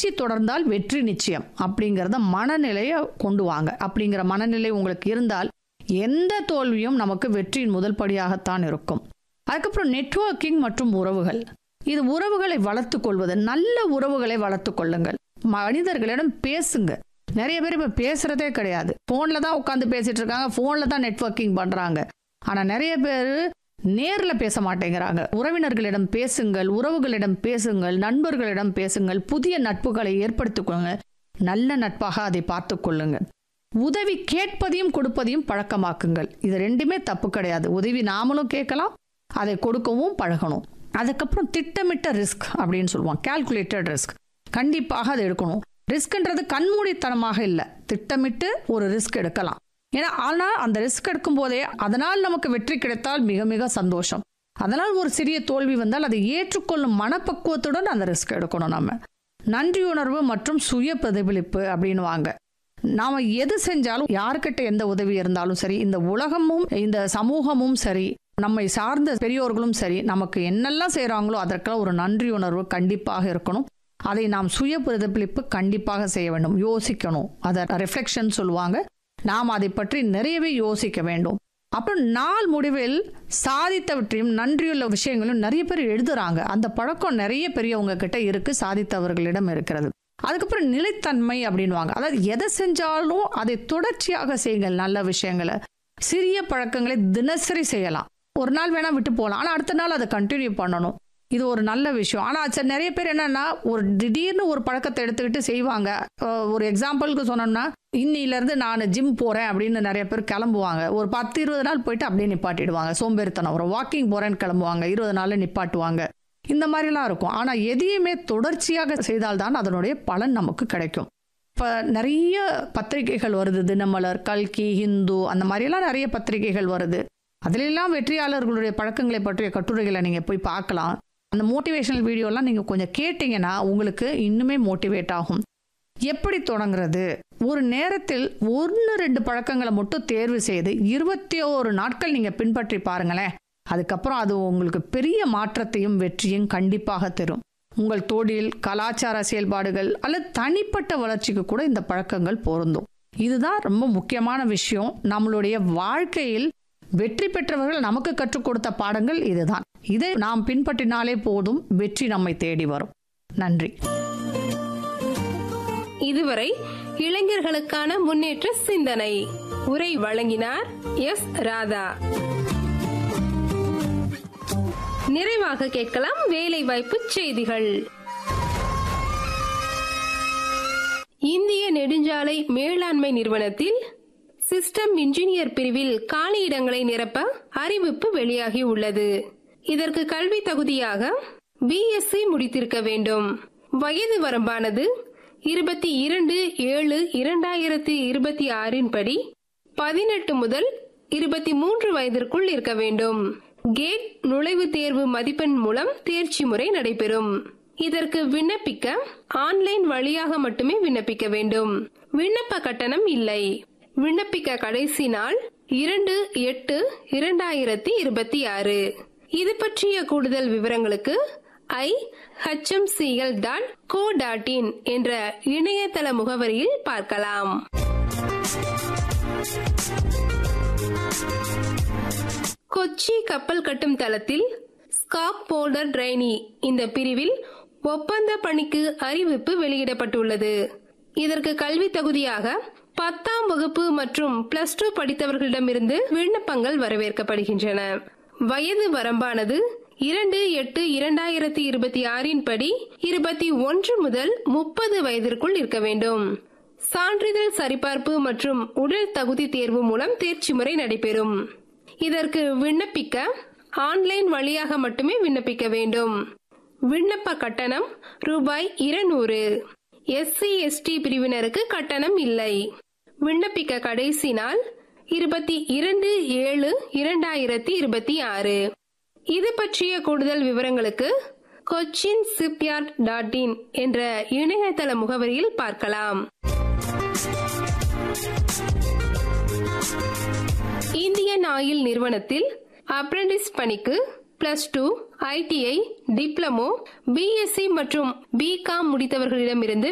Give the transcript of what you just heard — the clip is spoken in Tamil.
முயற்சி தொடர்ந்தால் வெற்றி நிச்சயம் அப்படிங்கிறத மனநிலையை கொண்டு வாங்க அப்படிங்கிற மனநிலை உங்களுக்கு இருந்தால் எந்த தோல்வியும் நமக்கு வெற்றியின் முதல் படியாகத்தான் இருக்கும் அதுக்கப்புறம் நெட்வொர்க்கிங் மற்றும் உறவுகள் இது உறவுகளை வளர்த்துக் கொள்வது நல்ல உறவுகளை வளர்த்துக் கொள்ளுங்கள் மனிதர்களிடம் பேசுங்க நிறைய பேர் இப்போ பேசுறதே கிடையாது ஃபோனில் தான் உட்காந்து பேசிட்டு இருக்காங்க ஃபோனில் தான் நெட்வொர்க்கிங் பண்ணுறாங்க ஆனால் நிறைய பேர் நேரில் பேச மாட்டேங்கிறாங்க உறவினர்களிடம் பேசுங்கள் உறவுகளிடம் பேசுங்கள் நண்பர்களிடம் பேசுங்கள் புதிய நட்புகளை ஏற்படுத்திக் கொள்ளுங்க நல்ல நட்பாக அதை பார்த்து கொள்ளுங்கள் உதவி கேட்பதையும் கொடுப்பதையும் பழக்கமாக்குங்கள் இது ரெண்டுமே தப்பு கிடையாது உதவி நாமளும் கேட்கலாம் அதை கொடுக்கவும் பழகணும் அதுக்கப்புறம் திட்டமிட்ட ரிஸ்க் அப்படின்னு சொல்லுவோம் கால்குலேட்டட் ரிஸ்க் கண்டிப்பாக அதை எடுக்கணும் ரிஸ்க்ன்றது கண்மூடித்தனமாக இல்லை திட்டமிட்டு ஒரு ரிஸ்க் எடுக்கலாம் ஏன்னா ஆனால் அந்த ரிஸ்க் எடுக்கும் போதே அதனால் நமக்கு வெற்றி கிடைத்தால் மிக மிக சந்தோஷம் அதனால் ஒரு சிறிய தோல்வி வந்தால் அதை ஏற்றுக்கொள்ளும் மனப்பக்குவத்துடன் அந்த ரிஸ்க் எடுக்கணும் நம்ம நன்றியுணர்வு மற்றும் சுய பிரதிபலிப்பு அப்படின்னு வாங்க நாம எது செஞ்சாலும் யாருக்கிட்ட எந்த உதவி இருந்தாலும் சரி இந்த உலகமும் இந்த சமூகமும் சரி நம்மை சார்ந்த பெரியோர்களும் சரி நமக்கு என்னெல்லாம் செய்கிறாங்களோ அதற்கெல்லாம் ஒரு நன்றி உணர்வு கண்டிப்பாக இருக்கணும் அதை நாம் சுய பிரதிபலிப்பு கண்டிப்பாக செய்ய வேண்டும் யோசிக்கணும் அதை ரிஃப்ளெக்ஷன் சொல்லுவாங்க நாம் அதை பற்றி நிறையவே யோசிக்க வேண்டும் அப்புறம் நாள் முடிவில் சாதித்தவற்றையும் நன்றியுள்ள விஷயங்களும் நிறைய பேர் எழுதுறாங்க அந்த பழக்கம் நிறைய பெரியவங்க கிட்ட இருக்கு சாதித்தவர்களிடம் இருக்கிறது அதுக்கப்புறம் நிலைத்தன்மை அப்படின்வாங்க அதாவது எதை செஞ்சாலும் அதை தொடர்ச்சியாக செய்யுங்கள் நல்ல விஷயங்களை சிறிய பழக்கங்களை தினசரி செய்யலாம் ஒரு நாள் வேணா விட்டு போகலாம் ஆனால் அடுத்த நாள் அதை கண்டினியூ பண்ணணும் இது ஒரு நல்ல விஷயம் ஆனால் சரி நிறைய பேர் என்னன்னா ஒரு திடீர்னு ஒரு பழக்கத்தை எடுத்துக்கிட்டு செய்வாங்க அஹ் ஒரு எக்ஸாம்பிளுக்கு சொன்னோம்னா இன்னிலேருந்து நான் ஜிம் போகிறேன் அப்படின்னு நிறைய பேர் கிளம்புவாங்க ஒரு பத்து இருபது நாள் போயிட்டு அப்படியே நிப்பாட்டிடுவாங்க சோம்பேறித்தனம் ஒரு வாக்கிங் போகிறேன்னு கிளம்புவாங்க இருபது நாளில் நிப்பாட்டுவாங்க இந்த மாதிரிலாம் இருக்கும் ஆனால் எதையுமே தொடர்ச்சியாக செய்தால்தான் அதனுடைய பலன் நமக்கு கிடைக்கும் இப்போ நிறைய பத்திரிகைகள் வருது தினமலர் கல்கி ஹிந்து அந்த மாதிரியெல்லாம் நிறைய பத்திரிகைகள் வருது அதிலெல்லாம் வெற்றியாளர்களுடைய பழக்கங்களை பற்றிய கட்டுரைகளை நீங்கள் போய் பார்க்கலாம் அந்த மோட்டிவேஷனல் வீடியோலாம் நீங்கள் கொஞ்சம் கேட்டிங்கன்னா உங்களுக்கு இன்னுமே மோட்டிவேட் ஆகும் எப்படி தொடங்குறது ஒரு நேரத்தில் ஒன்று ரெண்டு பழக்கங்களை மட்டும் தேர்வு செய்து இருபத்தி ஓரு நாட்கள் நீங்கள் பின்பற்றி பாருங்களேன் அதுக்கப்புறம் அது உங்களுக்கு பெரிய மாற்றத்தையும் வெற்றியும் கண்டிப்பாக தரும் உங்கள் தொழில் கலாச்சார செயல்பாடுகள் அல்லது தனிப்பட்ட வளர்ச்சிக்கு கூட இந்த பழக்கங்கள் பொருந்தும் இதுதான் ரொம்ப முக்கியமான விஷயம் நம்மளுடைய வாழ்க்கையில் வெற்றி பெற்றவர்கள் நமக்கு கற்றுக் கொடுத்த பாடங்கள் இதுதான் இதை நாம் பின்பற்றினாலே போதும் வெற்றி நம்மை தேடி வரும் நன்றி இதுவரை இளைஞர்களுக்கான முன்னேற்ற சிந்தனை உரை வழங்கினார் எஸ் ராதா நிறைவாக கேட்கலாம் வேலை வாய்ப்பு செய்திகள் இந்திய நெடுஞ்சாலை மேலாண்மை நிறுவனத்தில் சிஸ்டம் இன்ஜினியர் பிரிவில் காலி இடங்களை நிரப்ப அறிவிப்பு வெளியாகி உள்ளது இதற்கு கல்வி தகுதியாக பிஎஸ்சி முடித்திருக்க வேண்டும் வயது வரம்பானது இருபத்தி இரண்டு ஏழு இரண்டாயிரத்தி இருபத்தி ஆறின் படி பதினெட்டு முதல் இருபத்தி மூன்று வயதிற்குள் இருக்க வேண்டும் கேட் நுழைவுத் தேர்வு மதிப்பெண் மூலம் தேர்ச்சி முறை நடைபெறும் இதற்கு விண்ணப்பிக்க ஆன்லைன் வழியாக மட்டுமே விண்ணப்பிக்க வேண்டும் விண்ணப்ப கட்டணம் இல்லை விண்ணப்பிக்க கடைசி நாள் இரண்டு எட்டு இரண்டாயிரத்தி இருபத்தி ஆறு இது பற்றிய கூடுதல் விவரங்களுக்கு ஐ ஹெச்எம்சிஎல் டாட் கோ டாட் இன் என்ற இணையதள முகவரியில் பார்க்கலாம் கொச்சி கப்பல் கட்டும் தளத்தில் ஸ்காப் போல்டர் ட்ரைனி இந்த பிரிவில் ஒப்பந்த பணிக்கு அறிவிப்பு வெளியிடப்பட்டுள்ளது இதற்கு கல்வி தகுதியாக பத்தாம் வகுப்பு மற்றும் பிளஸ் டூ படித்தவர்களிடமிருந்து விண்ணப்பங்கள் வரவேற்கப்படுகின்றன வயது வரம்பானது இரண்டு எட்டு இரண்டாயிரத்தி இருபத்தி ஆறின் படி இருபத்தி ஒன்று முதல் முப்பது வயதிற்குள் இருக்க வேண்டும் சான்றிதழ் சரிபார்ப்பு மற்றும் உடல் தகுதி தேர்வு மூலம் தேர்ச்சி முறை நடைபெறும் இதற்கு விண்ணப்பிக்க ஆன்லைன் வழியாக மட்டுமே விண்ணப்பிக்க வேண்டும் விண்ணப்ப கட்டணம் ரூபாய் இருநூறு எஸ்சி எஸ்டி பிரிவினருக்கு கட்டணம் இல்லை விண்ணப்பிக்க கடைசி நாள் இருபத்தி இரண்டு ஏழு இரண்டாயிரத்தி இருபத்தி ஆறு இது பற்றிய கூடுதல் விவரங்களுக்கு கொச்சின் சிப்யார்ட் டாட் இன் என்ற இணையதள முகவரியில் பார்க்கலாம் இந்தியன் ஆயில் நிறுவனத்தில் அப்ரண்டிஸ் பணிக்கு plus two ITI diploma BSc மற்றும் பிகாம் முடித்தவர்களிடமிருந்து